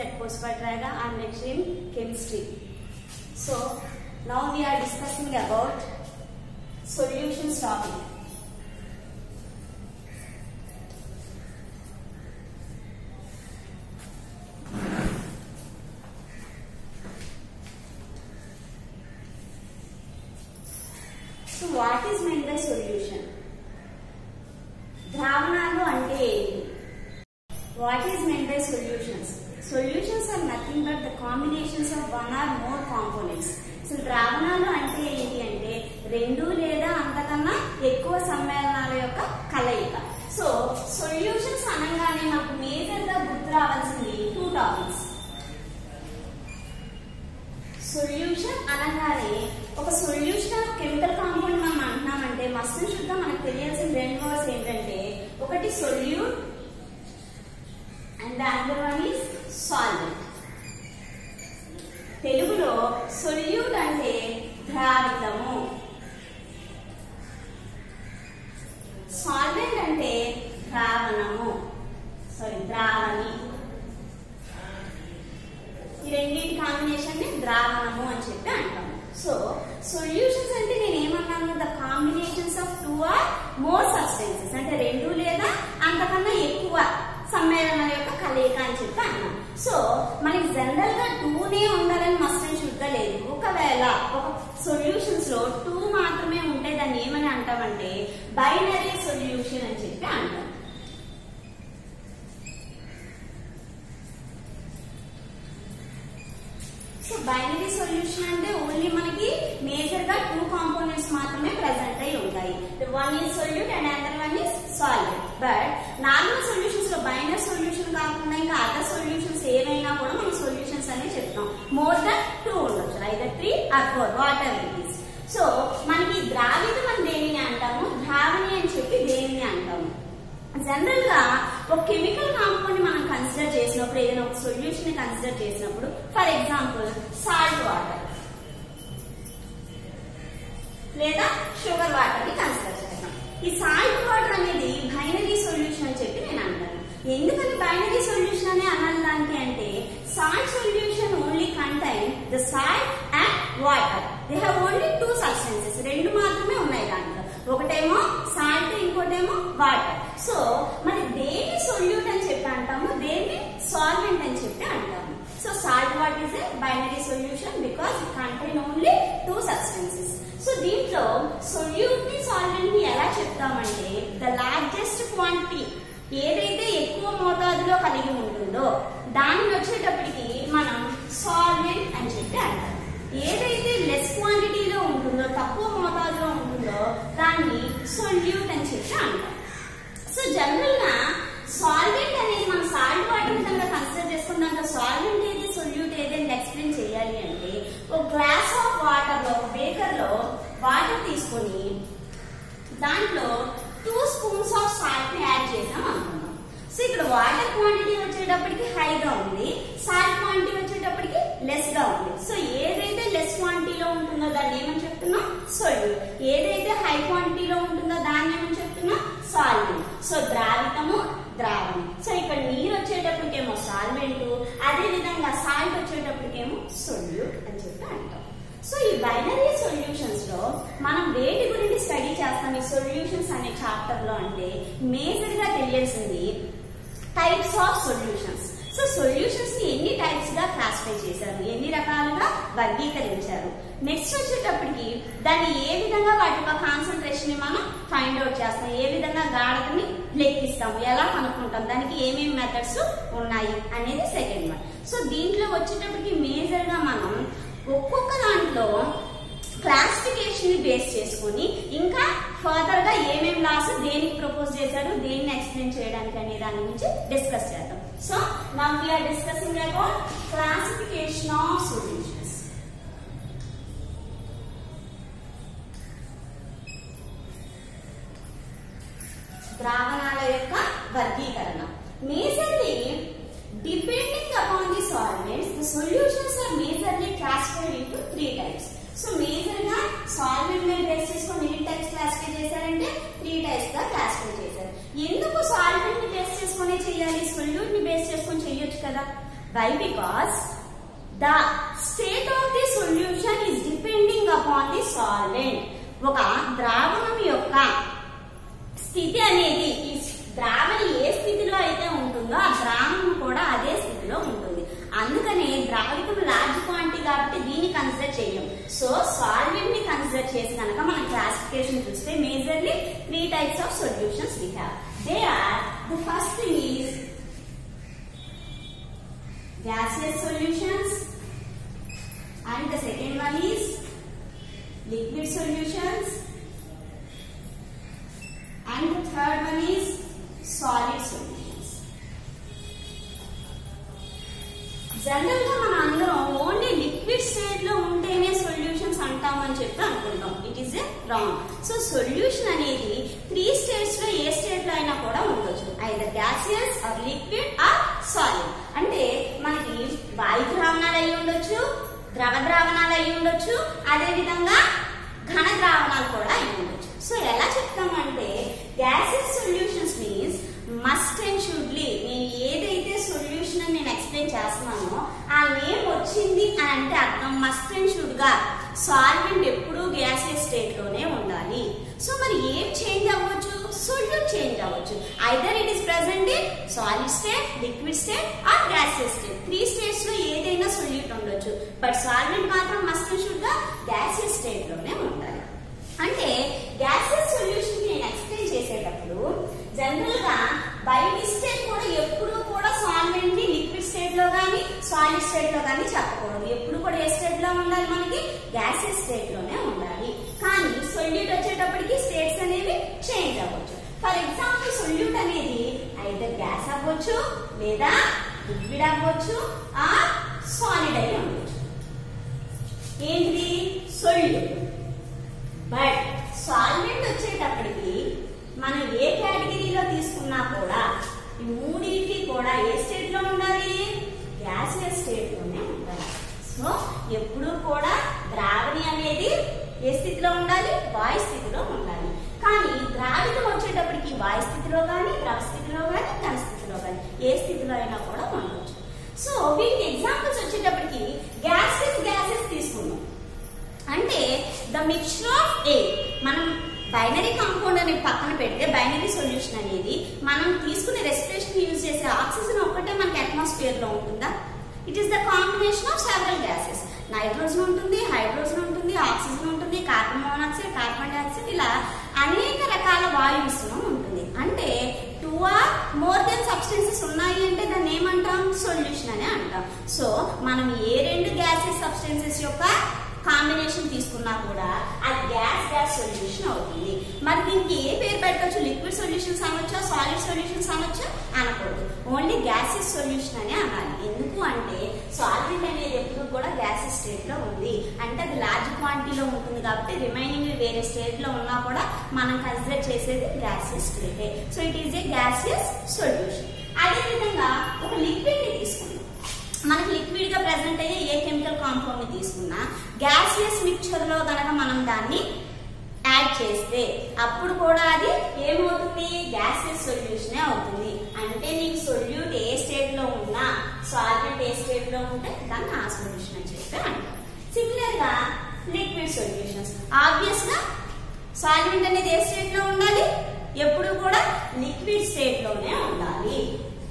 at Postpatraga. I am lecturing chemistry. So now we are discussing about solutions topic. So what is meant by solution? ద్రావణాలు అంటే ఏంటి what is meant by solutions solutions are nothing but the combinations of one or more components so ద్రావణాలు అంటే ఏంటి అంటే రెండు లేదా అంతకన్నా ఎక్కువ సమ్మేళనాల యొక్క కలయిక సో సొల్యూషన్స్ అనగానే మనకు మేజర్ గా గుర్తు రావాల్సింది టూ టాపిక్స్ సొల్యూషన్ అనగానే ఒక సొల్యూషన్ కెమికల్ కాంపౌండ్ మనం అంటున్నామంటే మస్తు శుద్ధం మనకు తెలియాల్సిన రెండు వర్డ్స్ ఏంటంటే ఒకటి solute and the other one is solvent తెలుగులో సొల్యూట్ అంటే ద్రావితము సాల్వెంట్ అంటే ద్రావణము సారీ ద్రావణి ఈ రెండింటి కాంబినేషన్ ని ద్రావణము అని చెప్పి అంటాము సో సొల్యూషన్స్ అంటే నేను ఏమన్నాను the combinations of two or more substances అంటే రెండు లేదా అంతకన్నా ఎక్కువ సమ్మేళనాల యొక్క కలయిక అని చెప్పి అన్నాం సో మనకి జనరల్ గా టూనే ఉండాలని మస్ట్ అండ్ షుడ్ గా లేదు ఒకవేళ ఒక సొల్యూషన్స్ లో టూ మాత్రమే ఉంటే దాన్ని ఏమని అంటామంటే బైనరీ సొల్యూషన్ అని చెప్పి అంటాం సో బైనరీ సొల్యూషన్ అంటే ఓన్లీ మనకి మేజర్ గా టూ కాంపోనెంట్స్ మాత్రమే ప్రెసెంట్ అయి ఉంటాయి one is solute and other one is solvent but normal solutions లో బైనరీ సొల్యూషన్ కాకుండా ఇంకా అదర్ సొల్యూషన్స్ ఏవైనా కూడా మనం సొల్యూషన్స్ అనే చెప్తాం మోర్ దన్ టూ ఉండొచ్చు either three or four whatever it is so మనకి ద్రావితం అని దేనిని అంటాము ద్రావణి అని చెప్పి దేనిని అంటాము జనరల్ గా ఒక కెమికల్ కాంపౌండ్ ని మనం కన్సిడర్ చేసినప్పుడు ఏదైనా ఒక సొల్యూషన్ ని కన్సిడర్ చేసినప్పుడు ఫర్ ఎగ్జాంపుల్ సాల్ట్ వాటర్ లేదా షుగర్ వాటర్ ని కన్సిడర్ చేస్తాం ఈ సాల్ట్ వాటర్ అనేది బైనరీ సొల్యూషన్ అని చెప్పి నేను అంటాను ఎందుకని బైనరీ సొల్యూషన్ అనే అనడానికి అంటే salt solution only contain the salt and water they have only two substances రెండు మాత్రమే ఉన్నాయి దాంట్లో ఒకటేమో సాల్ట్ ఇంకోటేమో వాటర్ సో మరి దేని సొల్యూట్ అని చెప్పి అంటాము దేన్ని సాల్వెంట్ అని చెప్పి అంటాము so salt water is a binary solution because it contain only two substances so దీంట్లో సొల్యూట్ ని సాల్వెంట్ ని ఎలా చెప్తామంటే ద లార్జెస్ట్ క్వాంటిటీ ఏదైతే ఎక్కువ మోతాదులో కలిగి ఉంటుందో దాన్ని వచ్చేటప్పటికి మనం సాల్వెంట్ అని చెప్పి అంటాం ఏదైతే లెస్ క్వాంటిటీలో ఉంటుందో తక్కువ మోతాదులో ఉంటుందో దాన్ని సొల్యూట్ అని చెప్పి అంటాం సో జనరల్ గా సాల్వెంట్ అనేది మనం సాల్ట్ వాటర్ విధంగా కన్సిడర్ చేసుకున్నాక సాల్వెంట్ ఏది సొల్యూట్ ఏది అని ఎక్స్ప్లెయిన్ చేయాలి అంటే ఒక గ్లాస్ ఆఫ్ వాటర్ లో ఒక బేకర్ లో వాటర్ తీసుకొని దాంట్లో టూ స్పూన్స్ ఆఫ్ సాల్ట్ ని యాడ్ చేసాం అనుకున్నాం సో ఇక్కడ వాటర్ క్వాంటిటీ వచ్చేటప్పటికి హైగా ఉంది సాల్ట్ క్వాంటిటీ వచ్చేటప్పటికి లెస్ గా ఉంది సో ఏదైతే లెస్ క్వాంటిటీలో ఉంటుందో దాన్ని ఏమని చెప్తున్నాం సొల్యూట్ ఏదైతే హై క్వాంటిటీలో ఉంటుందో దాన్ని ఏమని చెప్తున్నాం సాల్వెంట్ సో ద్రావితము ద్రావణం సో ఇక్కడ నీరు వచ్చేటప్పటికేమో సాల్వెంట్ అదే విధంగా సాల్ట్ వచ్చేటప్పటికేమో సొల్యూట్ అని చెప్పి అంటాం సో ఈ బైనరీ సొల్యూషన్స్ లో మనం వేటి గురించి స్టడీ చేస్తాం ఈ సొల్యూషన్స్ అనే చాప్టర్ లో అంటే మేజర్ గా తెలియాల్సింది types of solutions so solutions ని ఎన్ని టైప్స్ గా క్లాసిఫై చేశారు ఎన్ని రకాలుగా వర్గీకరించారు నెక్స్ట్ వచ్చేటప్పటికి దాన్ని ఏ విధంగా వాటి యొక్క కాన్సన్ట్రేషన్ ని మనం ఫైండ్ అవుట్ చేస్తాం ఏ విధంగా గాఢతని లెక్కిస్తాము ఎలా కనుక్కుంటాం దానికి ఏమేమి మెథడ్స్ ఉన్నాయి అనేది సెకండ్ వన్ సో దీంట్లో వచ్చేటప్పటికి మేజర్ గా మనం ఒక్కొక్క దాంట్లో క్లాసిఫికేషన్ ని బేస్ చేసుకొని ఇంకా ఫర్దర్ గా ఏమేం లాస్ దేనికి ప్రపోజ్ చేశారు దేన్ని ఎక్స్ప్లెయిన్ చేయడానికి అనే దాని గురించి డిస్కస్ చేద్దాం so now we are discussing about classification of solutions ద్రావణాల యొక్క వర్గీకరణ majorly depending upon the solvents the solutions are majorly classified into three types so major గా సాల్వెంట్ మీద బేస్ చేసుకొని ఎన్ని టైప్స్ క్లాసిఫై చేశారంటే త్రీ టైప్స్ గా క్లాసిఫై చేశారు ఎందుకు సాల్వెంట్ ని బేస్ చేసుకునే చేయాలి సొల్యూట్ ని బేస్ చేసుకొని చేయొచ్చు కదా why because the state of the solution is depending upon the solvent ఒక ద్రావణం యొక్క స్థితి అనేది ఈ ద్రావణి ఏ స్థితిలో అయితే ఉంటుందో ఆ ద్రావణం కూడా అదే స్థితిలో ఉంటుంది అందుకనే ద్రావకం లార్జ్ క్వాంటిటీ కాబట్టి దీన్ని కన్సిడర్ చేయం సో సాల్వెంట్ ని కన్సిడర్ చేసి కనుక మనం క్లాసిఫికేషన్ చూస్తే majorly three types of solutions we have they are the first thing is gaseous solutions and the second one is liquid solutions and the third one is solid solutions general గా మన అందరం only liquid state లో ఉంటేనే solutions అంటామని చెప్పి అనుకుంటాం it is a wrong so solution అనేది three states లో ఏ స్టేట్ లో అయినా కూడా ఉండొచ్చు either gaseous or liquid or solid అంటే మనకి వాయు ద్రావణాలు అయి ఉండొచ్చు ద్రవ ద్రావణాలు అయి ఉండొచ్చు అదే విధంగా ఘన ద్రావణాలు కూడా అయి ఉండొచ్చు సో ఎలా చెప్తామంటే gases solutions means must and షుడ్లీ నేను ఏదైతే సొల్యూషన్ అని నేను ఎక్స్ప్లెయిన్ చేస్తున్నానో ఆ నేమ్ వచ్చింది అని అంటే అర్థం మస్ట్ అండ్ షుడ్ గా సాల్వెంట్ ఎప్పుడూ గ్యాసెస్ స్టేట్ లోనే ఉండాలి సో మరి ఏం చేంజ్ అవ్వచ్చు సొల్యూట్ చేంజ్ అవ్వచ్చు either it is present in solid state liquid state or gases state three states లో ఏదైనా సొల్యూట్ ఉండొచ్చు బట్ సాల్వెంట్ మాత్రం మస్ట్ అండ్ షుడ్ గా గ్యాసెస్ స్టేట్ లోనే ఉండాలి అంటే గ్యాసెస్ సొల్యూషన్ నేను ఎక్స్ప్లెయిన్ చేసేటప్పుడు జనరల్ గా బై మిస్టేక్ కూడా ఎప్పుడు కూడా సాల్వెంట్ ని లిక్విడ్ స్టేట్ లో గానీ సాలిడ్ స్టేట్ లో గానీ చెప్పకూడదు ఎప్పుడు కూడా ఏ స్టేట్ లో ఉండాలి మనకి గ్యాసెస్ స్టేట్ లోనే ఉండాలి కానీ సొల్యూట్ వచ్చేటప్పటికి స్టేట్స్ అనేవి చేంజ్ అవ్వచ్చు ఫర్ ఎగ్జాంపుల్ సొల్యూట్ అనేది ఐదర్ గ్యాస్ అవ్వచ్చు లేదా లిక్విడ్ అవ్వచ్చు ఆ సాలిడ్ అయి ఉండొచ్చు ఏంటిది సొల్యూట్ బట్ సాల్వెంట్ వచ్చేటప్పటికి మనం ఏ కేటగిరీలో తీసుకున్నా కూడా ఈ మూడింటి కూడా ఏ స్టేట్ లో ఉండాలి గ్యాసియస్ స్టేట్ లోనే ఉండాలి సో ఎప్పుడూ కూడా ద్రావణి అనేది ఏ స్థితిలో ఉండాలి వాయు స్థితిలో ఉండాలి కానీ ద్రావితం వచ్చేటప్పటికి వాయు స్థితిలో కానీ ద్రవ స్థితిలో కానీ ఘన స్థితిలో కానీ ఏ స్థితిలో అయినా కూడా ఉండవచ్చు సో వీటికి ఎగ్జాంపుల్స్ వచ్చేటప్పటికి గ్యాసెస్ గ్యాసెస్ తీసుకుందాం అంటే ద మిక్చర్ ఆఫ్ ఏ మనం బైనరీ కాంపౌండ్ అనేది పక్కన పెడితే బైనరీ సొల్యూషన్ అనేది మనం తీసుకునే రెస్పిరేషన్ యూజ్ చేసే ఆక్సిజన్ ఒక్కటే మనకి అట్మాస్ఫియర్ లో ఉంటుందా it is the combination of several gases nitrogen ఉంటుంది హైడ్రోజన్ ఉంటుంది ఆక్సిజన్ ఉంటుంది కార్బన్ మోనాక్సైడ్ కార్బన్ డైఆక్సైడ్ ఇలా అనేక రకాల వాయు మిశ్రమం ఉంటుంది అంటే two or more than substances ఉన్నాయి అంటే దాన్ని ఏమంటాం సొల్యూషన్ అని అంటాం సో మనం ఏ రెండు గ్యాసెస్ సబ్స్టెన్సెస్ యొక్క కాంబినేషన్ తీసుకున్నా కూడా అది గ్యాస్ గ్యాస్ సొల్యూషన్ అవుతుంది మరి దీనికి ఏ పేరు పెట్టవచ్చు లిక్విడ్ సొల్యూషన్స్ అనొచ్చా సాలిడ్ సొల్యూషన్స్ అనొచ్చా అనకూడదు ఓన్లీ గ్యాసెస్ సొల్యూషన్ అనే అనాలి ఎందుకు అంటే సాలిడ్ అనేది ఎప్పుడు కూడా గ్యాసెస్ స్టేట్ లో ఉంది అంటే అది లార్జ్ క్వాంటిటీలో ఉంటుంది కాబట్టి రిమైనింగ్ వేరే స్టేట్ లో ఉన్నా కూడా మనం కన్సిడర్ చేసేది గ్యాసెస్ స్టేటే so it is a gaseous solution అదే విధంగా ఒక లిక్విడ్ ని తీసుకుందాం మనకి లిక్విడ్ గా ప్రెసెంట్ అయ్యే ఏ కెమికల్ కాంపౌండ్ ని తీసుకున్నా గ్యాసియస్ మిక్చర్ లో గనక మనం దాన్ని యాడ్ చేస్తే అప్పుడు కూడా అది ఏమవుతుంది గ్యాసియస్ సొల్యూషన్ అవుతుంది అంటే నీకు సొల్యూట్ ఏ స్టేట్ లో ఉన్నా సాల్వెంట్ ఏ స్టేట్ లో ఉంటే దాన్ని ఆ సొల్యూషన్ అని చెప్పి అంటాం సిమిలర్ గా లిక్విడ్ సొల్యూషన్స్ ఆబ్వియస్ గా సాల్వెంట్ అనేది ఏ స్టేట్ లో ఉండాలి ఎప్పుడు కూడా లిక్విడ్ స్టేట్ లోనే ఉండాలి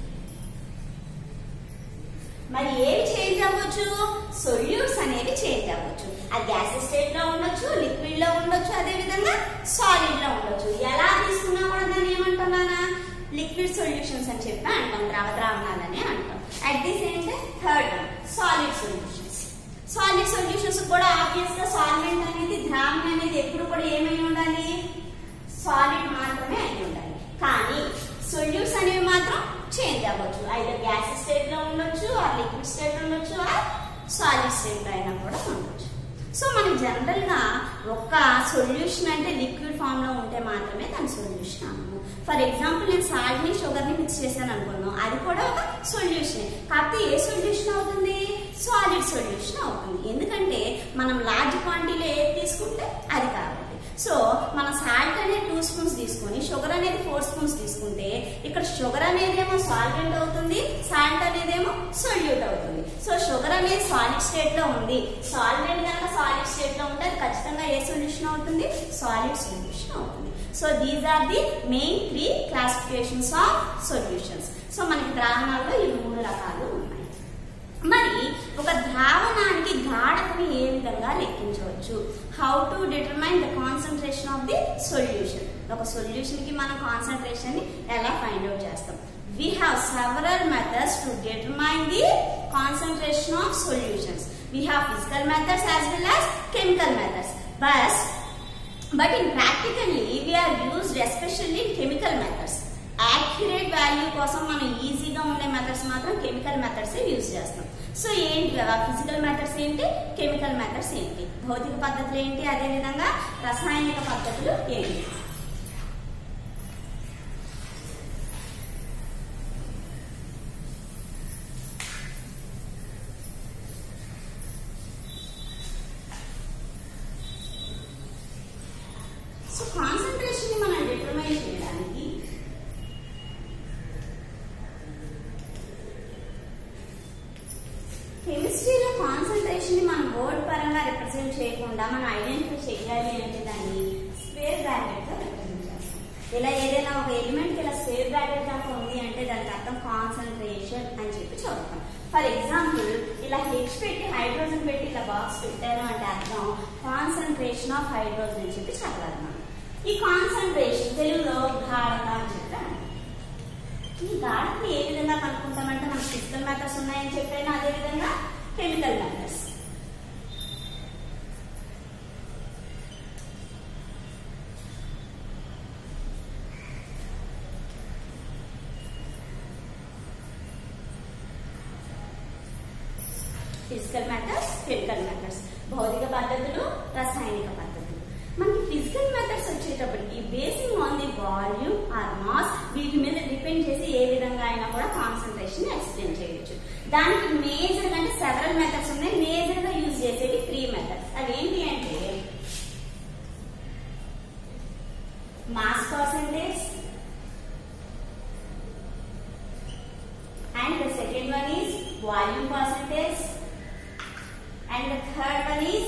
మరి ఏవి చేంజ్ అవ్వచ్చు సొల్యూట్స్ అనేవి చేంజ్ అవ్వచ్చు అది గ్యాస్ స్టేట్ లో ఉండొచ్చు లిక్విడ్ లో ఉండొచ్చు అదే విధంగా సాలిడ్ లో ఉండొచ్చు ఎలా తీసుకున్నా కూడా దాన్ని ఏమంటున్నానా లిక్విడ్ సొల్యూషన్స్ అని చెప్పి అంటాం ద్రవ ద్రావణాలని అంటాం at the same time third one solid solutions solid solutions కూడా ఆబ్వియస్ గా సాల్వెంట్ అనేది ద్రావణం అనేది ఎప్పుడు కూడా ఏమై ఉండాలి సాలిడ్ మాత్రమే అయి ఉండాలి కానీ సొల్యూట్స్ అనేవి మాత్రం చేంజ్ అవ్వచ్చు అయితే గ్యాస్ స్టేట్ లో ఉండొచ్చు ఆర్ లిక్విడ్ స్టేట్ ఉండొచ్చు ఆర్ సాలిడ్ స్టేట్ లో అయినా కూడా ఉండొచ్చు సో మనం జనరల్ గా ఒక సొల్యూషన్ అంటే లిక్విడ్ ఫామ్ లో ఉంటే మాత్రమే దాని సొల్యూషన్ అన్నాము ఫర్ ఎగ్జాంపుల్ నేను సాల్ట్ ని షుగర్ ని మిక్స్ చేశాను అనుకున్నాం అది కూడా ఒక సొల్యూషన్ కాకపోతే ఏ సొల్యూషన్ అవుతుంది సాలిడ్ సొల్యూషన్ అవుతుంది ఎందుకంటే మనం లార్జ్ క్వాంటిటీలో ఏది తీసుకుంటే అది కాబట్టి సో మన సాల్ట్ అనేది టూ స్పూన్స్ తీసుకొని షుగర్ అనేది ఫోర్ స్పూన్స్ తీసుకుంటే ఇక్కడ షుగర్ అనేదేమో సాల్వెంట్ అవుతుంది సాల్ట్ అనేదేమో సొల్యూట్ అవుతుంది సో షుగర్ అనేది సాలిడ్ స్టేట్ లో ఉంది సాల్వెంట్ కనుక సాలిడ్ స్టేట్ లో ఉంటే అది ఖచ్చితంగా ఏ సొల్యూషన్ అవుతుంది సాలిడ్ సొల్యూషన్ అవుతుంది so these are the main three classifications of solutions so మనకి ద్రావణాల్లో ఈ మూడు రకాలు ఉన్నాయి మరి ఒక ద్రావణానికి గాఢతని ఏ విధంగా లెక్కించవచ్చు how to determine the concentration of the solution ఒక సొల్యూషన్ కి మనం కాన్సన్ట్రేషన్ ని ఎలా ఫైండ్ అవుట్ చేస్తాం we have several methods to determine the concentration of solutions we have physical methods as well as chemical methods but but in practically we are used especially in chemical methods accurate value కోసం మనం ఈజీగా ఉండే methods మాత్రం chemical methods use చేస్తాం so ఏంటి కదా physical methods ఏంటి chemical methods ఏంటి భౌతిక పద్ధతులు ఏంటి అదే విధంగా రసాయనిక పద్ధతులు ఏంటి సో కాన్సన్ట్రేషన్ ని మనం డిటర్మైన్ చేయడానికి కెమిస్ట్రీలో కాన్సన్ట్రేషన్ ని మనం వర్డ్ పరంగా రిప్రజెంట్ చేయకుండా మనం ఐడెంటిఫై చేయాలి అంటే దాన్ని స్క్వేర్ బ్రాకెట్ తో రిప్రజెంట్ చేస్తాం ఇలా ఏదైనా ఒక ఎలిమెంట్ ఇలా స్క్వేర్ బ్రాకెట్ దాకా ఉంది అంటే దానికి అర్థం కాన్సన్ట్రేషన్ అని చెప్పి చదువుతాం ఫర్ ఎగ్జాంపుల్ ఇలా హెచ్ పెట్టి హైడ్రోజన్ పెట్టి ఇలా బాక్స్ పెట్టారు అంటే అర్థం కాన్సన్ట్రేషన్ ఆఫ్ హైడ్రోజన్ అని చెప్పి చెప్పగలం మనం. ఈ కాన్సన్ట్రేషన్ తెలుగులో గాఢత అని చెప్పాను ఈ గాఢతని ఏ విధంగా కనుక్కుంటామంటే మనకు ఫిజికల్ మెథడ్స్ ఉన్నాయని చెప్పాను అదే విధంగా chemical methods physical methods chemical methods భౌతిక పద్ధతులు రసాయనిక పద్ధతులు మనకి ఫిజికల్ మెథడ్స్ వచ్చేటప్పటికి basing on the volume or mass వీటి మీద డిపెండ్ చేసి ఏ విధంగా అయినా కూడా కాన్సన్ట్రేషన్ ఎక్స్ప్లెయిన్ చేయొచ్చు దానికి మేజర్ గా అంటే సెవెరల్ మెథడ్స్ ఉన్నాయి మేజర్ గా యూజ్ చేసేవి త్రీ మెథడ్స్ అవి ఏంటి అంటే mass percentage and the second one is volume percentage and the third one is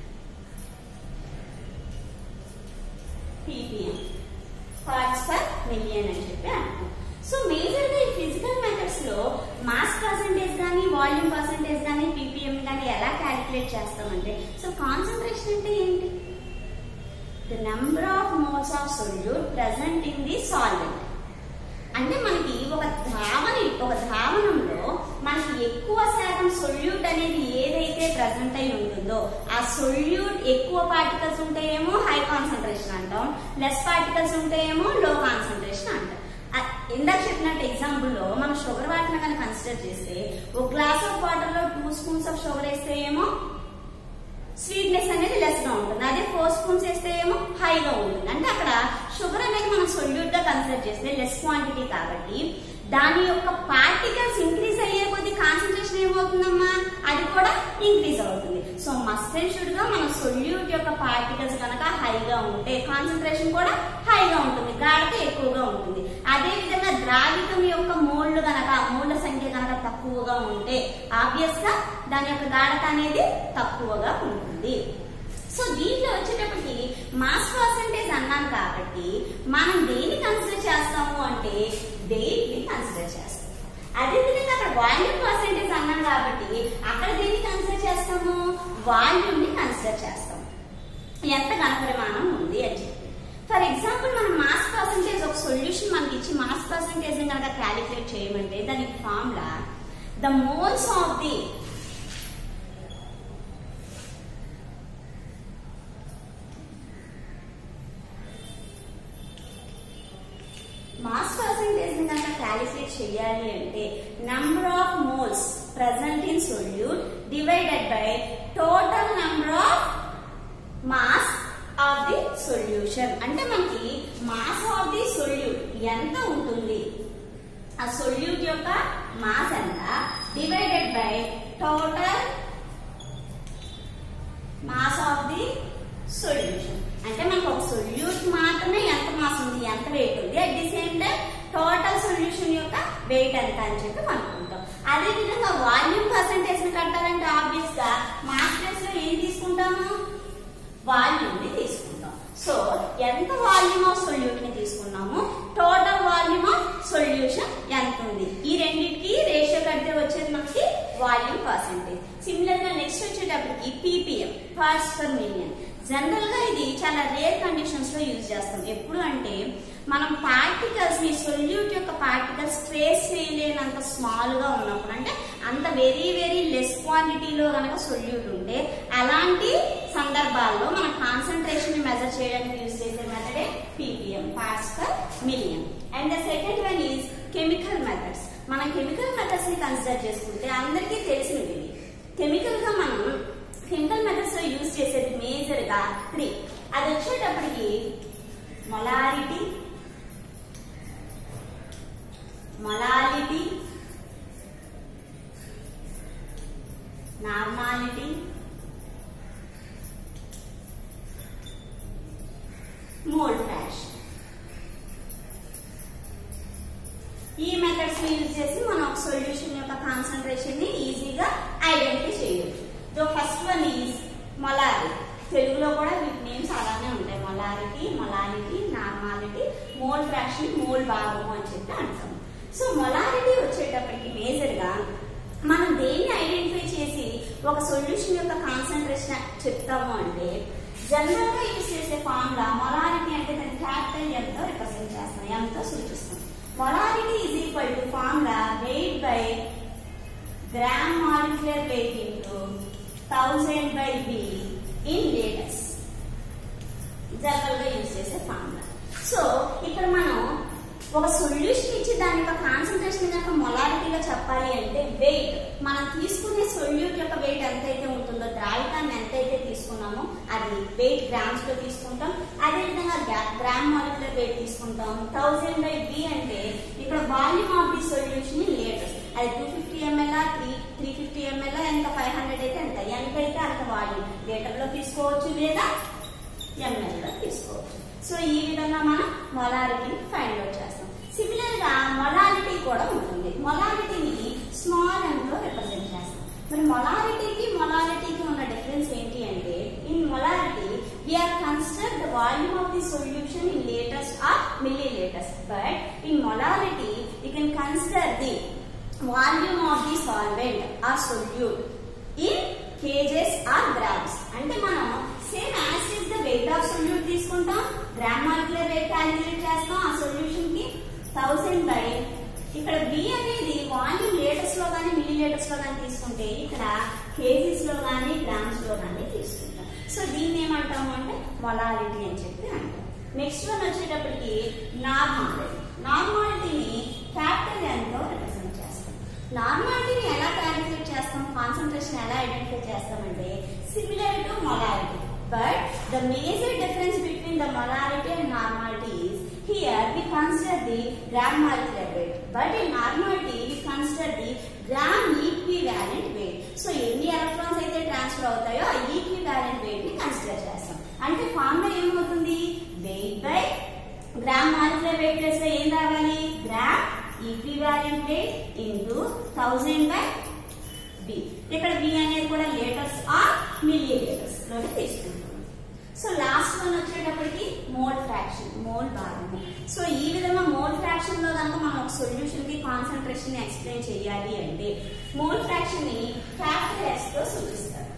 ppm parts per million అని చెప్పి అంటాం సో మేజర్ గా ఈ ఫిజికల్ మెథడ్స్ లో మాస్ పర్సంటేజ్ కానీ వాల్యూమ్ పర్సంటేజ్ కానీ పీపీఎం కానీ ఎలా క్యాలిక్యులేట్ చేస్తామంటే సో కాన్సన్ట్రేషన్ అంటే ఏంటి the number of moles of solute present in the solvent అంటే మనకి ఒక ద్రావణి ఒక ద్రావణంలో మనకి ఎక్కువ శాతం సొల్యూట్ అనేది ఏదైతే ప్రజెంట్ అయి ఉంటుందో ఆ సొల్యూట్ ఎక్కువ పార్టికల్స్ ఉంటేయేమో హై కాన్సన్ట్రేషన్ అంటాం లెస్ పార్టికల్స్ ఉంటేయేమో లో కాన్సన్ట్రేషన్ అంటాం ఆ, ఇందాక చెప్పినట్టు ఎగ్జాంపుల్ లో మనం షుగర్ వాటర్ కనుక కన్సిడర్ చేస్తే ఒక గ్లాస్ ఆఫ్ వాటర్ లో టూ స్పూన్స్ ఆఫ్ షుగర్ వేస్తే ఏమో స్వీట్నెస్ అనేది లెస్ గా ఉంటుంది అదే ఫోర్ స్పూన్స్ వేస్తే ఏమో హైగా ఉంటుంది అంటే అక్కడ షుగర్ అనేది మనం సొల్యూట్ గా కన్సిడర్ చేస్తే లెస్ క్వాంటిటీ కాబట్టి దాని యొక్క పార్టికల్స్ ఇంక్రీజ్ అయ్యే కొద్ది కాన్సన్ట్రేషన్ ఏమవుతుందమ్మా అది కూడా ఇంక్రీజ్ అవుతుంది సో మస్ట్ అండ్ షుడ్ గా మన సొల్యూట్ యొక్క పార్టికల్స్ కనుక హైగా ఉంటే కాన్సన్ట్రేషన్ కూడా హైగా ఉంటుంది గాఢత ఎక్కువగా ఉంటుంది అదే విధంగా ద్రావితం యొక్క మోల్డ్ గనక మోల్డ్ సంఖ్య కనుక తక్కువగా ఉంటే ఆబ్వియస్ గా దాని యొక్క గాఢత అనేది తక్కువగా ఉంటుంది సో దీంట్లో వచ్చేటప్పటికి మాస్ పర్సంటేజ్ అన్నాం కాబట్టి మనం దేన్ని కన్సిడర్ చేస్తాము అంటే దేన్ని కన్సిడర్ చేస్తాం అదే విధంగా అక్కడ వాల్యూమ్ పర్సంటేజ్ అన్నాం కాబట్టి అక్కడ దేన్ని కన్సిడర్ చేస్తాము వాల్యూమ్ ని కన్సిడర్ చేస్తాం ఎంత ఘనపరిమాణం ఉంది అని చెప్పి ఫర్ ఎగ్జాంపుల్ మనం మాస్ పర్సంటేజ్ ఒక సొల్యూషన్ మనకి ఇచ్చి మాస్ పర్సంటేజ్ కనుక క్యాలిక్యులేట్ చేయమంటే దానికి formula the moles of the mass percentage కనుక క్యాలిక్యులేట్ చేయాలి అంటే number of moles present in solute divided by total number of mass of the solution అంటే మనకి మాస్ ఆఫ్ ది సొల్యూట్ ఎంత ఉంటుంది ఆ సొల్యూట్ యొక్క మాస్ ఎంత divided by total mass of the solution అంటే మనకు ఒక సొల్యూట్ మాత్రమే ఎంత మాస్ ఉంది ఎంత వెయిట్ ఉంది at the same time total solution యొక్క వెయిట్ ఎంత అని చెప్పి కనుక్కుంటాం అదే విధంగా వాల్యూమ్ పర్సంటేజ్ ని కట్టాలంటే ఆబ్వియస్ గా మాస్ ప్లేస్ లో ఏం తీసుకుంటాము వాల్యూమ్ ని తీసుకుంటాం సో ఎంత వాల్యూమ్ ఆఫ్ సొల్యూట్ ని తీసుకున్నాము టోటల్ వాల్యూమ్ ఆఫ్ సొల్యూషన్ ఎంత ఉంది ఈ రెండింటికి రేషియో కడితే వచ్చేది మనకి వాల్యూమ్ పర్సెంటేజ్ సిమిలర్ గా నెక్స్ట్ వచ్చేటప్పటికి PPM parts per million general గా ఇది చాలా రేర్ కండిషన్స్ లో యూజ్ చేస్తాం ఎప్పుడు అంటే మనం పార్టికల్స్ ని సొల్యూట్ యొక్క పార్టికల్స్ ట్రేస్ చేయలేనంత స్మాల్ గా ఉన్నప్పుడు అంటే అంత వెరీ వెరీ లెస్ క్వాంటిటీలో గనక సొల్యూట్ ఉంటే అలాంటి సందర్భాల్లో మన కాన్సన్ట్రేషన్ ని మెజర్ చేయడానికి యూజ్ చేసే మెథడే PPM parts per million and the second one is chemical methods మనం కెమికల్ మెథడ్స్ ని కన్సిడర్ చేసుకుంటే అందరికీ తెలిసినవి కెమికల్ గా మనం కెమికల్ మెథడ్స్ లో యూజ్ చేసేది మేజర్ గా త్రీ అది వచ్చేటప్పటికి molarity molality normality mole fraction ఈ మెథడ్స్ ని యూజ్ చేసి మనం ఒక సొల్యూషన్ యొక్క కాన్సన్ట్రేషన్ ని ఈజీగా ఐడెంటిఫై చేయొచ్చు so first one is molarity తెలుగులో కూడా వీటి నేమ్స్ అలానే ఉంటాయి molarity molality normality mole fraction mole భాగము అని చెప్పి అంటాం సో మొలారిటీ వచ్చేటప్పటికి మేజర్ గా మనం దేన్ని ఐడెంటిఫై చేసి ఒక సొల్యూషన్ యొక్క కాన్సన్ట్రేషన్ చెప్తాము అంటే జనరల్ గా యూజ్ చేసే ఫార్ములా మొలారిటీ అంటే దాని క్యాపిటల్ ఎంతో రిప్రజెంట్ చేస్తాం ఎంతో సూచిస్తాం molarity is equal to formula weight by gram molecular weight into thousand by B in liters general గా యూజ్ చేసే ఫార్ములా సో ఇక్కడ మనం ఒక సొల్యూషన్ ఇచ్చి దాని యొక్క కాన్సన్ట్రేషన్ కనుక మొలారిటీగా చెప్పాలి అంటే వెయిట్ మనం తీసుకునే సొల్యూట్ యొక్క వెయిట్ ఎంతైతే ఉంటుందో ద్రావితాన్ని ఎంతైతే తీసుకున్నామో అది వెయిట్ గ్రామ్స్ లో తీసుకుంటాం అదే విధంగా గ్రామ్ మాలిక్యులర్ వెయిట్ తీసుకుంటాం థౌజండ్ బై బి అంటే ఇక్కడ volume of the solution in liters అది two fifty ML three three fifty ML ఎంత ఫైవ్ హండ్రెడ్ అయితే ఎంత ఎంత అయితే అంత వాల్యూమ్ లీటర్ లో తీసుకోవచ్చు లేదా ఎంఎల్ లో తీసుకోవచ్చు సో ఈ విధంగా మనం మొలారిటీని ఫైండ్ అవుట్ చేస్తాం సిమిలర్ గా మొలారిటీ కూడా ఉంటుంది మొలారిటీని స్మాల్ ఎన్ తో రిప్రజెంట్ చేస్తాం మరి మొలారిటీకి మొలారిటీకి ఉన్న డిఫరెన్స్ ఏంటి అంటే in molarity we are consider the volume of the solution in liters or milliliters but in molarity you can consider the volume of the solvent or solute in kgs or grams అంటే మనం same as is the weight of solute తీసుకుంటాం gram molecular weight calculate చేస్తాం ఆ solution కి thousand by ఇక్కడ B అనేది volume liters లో కానీ మిల్లీ లీటర్స్ లో కానీ తీసుకుంటే ఇక్కడ కేజీస్ లో కానీ గ్రామ్స్ లో కానీ తీసుకుంటాం సో దీన్ని ఏమంటాము అంటే మొలారిటీ అని చెప్పి అంటాం నెక్స్ట్ వన్ వచ్చేటప్పటికి నార్మాలిటీ నార్మాలిటీని క్యాపిటల్ ఎంతో రిప్రజెంట్ చేస్తాం నార్మాలిటీని ఎలా క్యాలిక్యులేట్ చేస్తాం కాన్సన్ట్రేషన్ ఎలా ఐడెంటిఫై చేస్తామంటే similar to molarity but the major difference between the molarity and normality is here we consider the gram molecular weight but in normality we consider the gram equivalent weight so ఎన్ని electrons అయితే transfer అవుతాయో ఆ equivalent wait ని consider చేస్తాం అంటే formula ఏమవుతుంది weight by gram molecular weight plus లో ఏం రావాలి gram equivalent weight into thousand by B ఇక్కడ బి అనేది కూడా లీటర్స్ ఆర్ మిల్లీ లీటర్స్ లో తీసుకుంటాం సో లాస్ట్ వన్ వచ్చేటప్పటికి మోల్ ఫ్రాక్షన్ మోల్ భాగము సో ఈ విధంగా మోల్ ఫ్రాక్షన్ లో కనుక మనం ఒక సొల్యూషన్ కి కాన్సన్ట్రేషన్ ని ఎక్స్ప్లెయిన్ చేయాలి అంటే మోల్ ఫ్రాక్షన్ ని క్యాపిటల్ ఎస్ తో సూచిస్తారు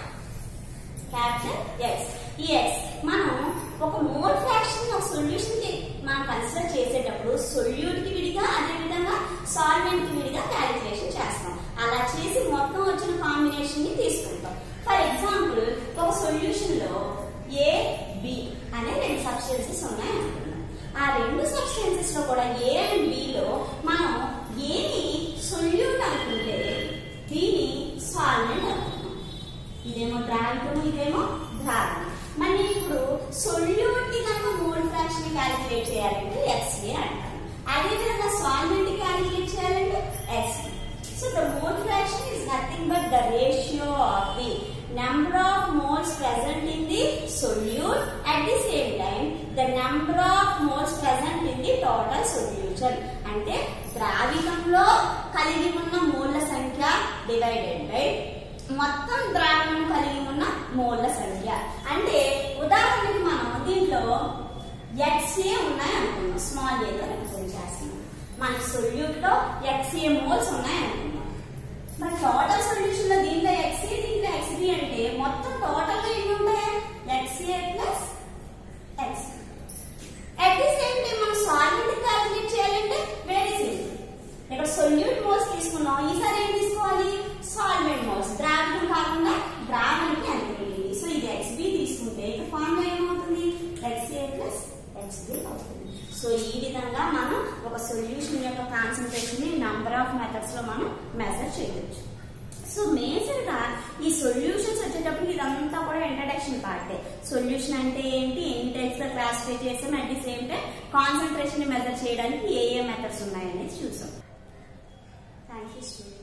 క్యాపిటల్ ఎస్ ఎస్ మనం ఒక మోల్ ఫ్రాక్షన్ ఒక సొల్యూషన్ కి మనం కన్సిడర్ చేసేటప్పుడు సొల్యూట్ కి విడిగా అదే విధంగా సాల్వెంట్ కి విడిగా క్యాలిక్యులేషన్ చేస్తాం అలా చేసి మొత్తం వచ్చిన కాంబినేషన్ ని తీసుకుంటాం ఫర్ ఎగ్జాంపుల్ ఒక సొల్యూషన్ లో ఏ బి అనే రెండు సబ్స్టెన్సెస్ ఉన్నాయి అనుకుందాం ఆ రెండు సబ్స్టెన్సెస్ లో కూడా ఏ అండ్ బి లో మనం ఏని సొల్యూట్ అనుకుంటే దీని సాల్వెంట్ అనుకుంటాం ఇదేమో ద్రావితము ఇదేమో ద్రావణం మరి నేను ఇప్పుడు సొల్యూట్ కి కనుక మోల్ ఫ్రాక్షన్ క్యాలిక్యులేట్ చేయాలంటే ఎక్స్ఏ అంటాను అదే విధంగా సాల్వెంట్ క్యాలిక్యులేట్ చేయాలంటే XA so the mole fraction is nothing but the ratio of the number of moles present in the solute at at the same time the number of moles present in the total solution అంటే ద్రావికంలో కలిగి ఉన్న మూల సంఖ్య divided by మొత్తం ద్రావణం కలిగి ఉన్న మూల సంఖ్య అంటే ఉదాహరణకి మనం దీంట్లో ఎక్స్ఏ ఉన్నాయి అనుకున్నాం స్మాల్ ఏతో రిప్రజెంట్ చేస్తున్నాం మన సొల్యూట్ లో ఎక్స్ఏ మోల్స్ ఉన్నాయి అనుకున్నాం మరి టోటల్ సొల్యూషన్ లో దీంట్లో ఎక్స్ఏ దీంట్లో ఎక్స్బి అంటే మొత్తం టోటల్ గా ఎన్ని ఉంటాయి XA plus X at the same time మనం సాల్వెంట్ క్యాలిక్యులేట్ చేయాలంటే వెరీ సింపుల్ ఇక్కడ సొల్యూట్ మోల్స్ తీసుకున్నాం ఈసారి ఏం తీసుకోవాలి సాల్వెంట్ మోల్స్ ద్రావణం కాకుండా ద్రావణానికి అనుకుంటుంది సో ఇది ఎక్స్బి తీసుకుంటే ఇక్కడ ఫార్ములా ఏమవుతుంది ఎక్స్ఏ ప్లస్ ఎక్స్బి అవుతుంది సో ఈ విధంగా మనం ఒక సొల్యూషన్ యొక్క కాన్సన్ట్రేషన్ ని నంబర్ ఆఫ్ మెథడ్స్ లో మనం మెజర్ చేయవచ్చు సో మేజర్ గా ఈ సొల్యూషన్స్ వచ్చేటప్పుడు ఇదంతా కూడా ఇంట్రడక్షన్ పార్టే సొల్యూషన్ అంటే ఏంటి ఎన్ని టైప్స్ గా క్లాసిఫై చేసాం at the same time concentration ని మెజర్ చేయడానికి ఏ ఏ మెథడ్స్ ఉన్నాయనేది చూసాం థ్యాంక్ యూ స్టూడెంట్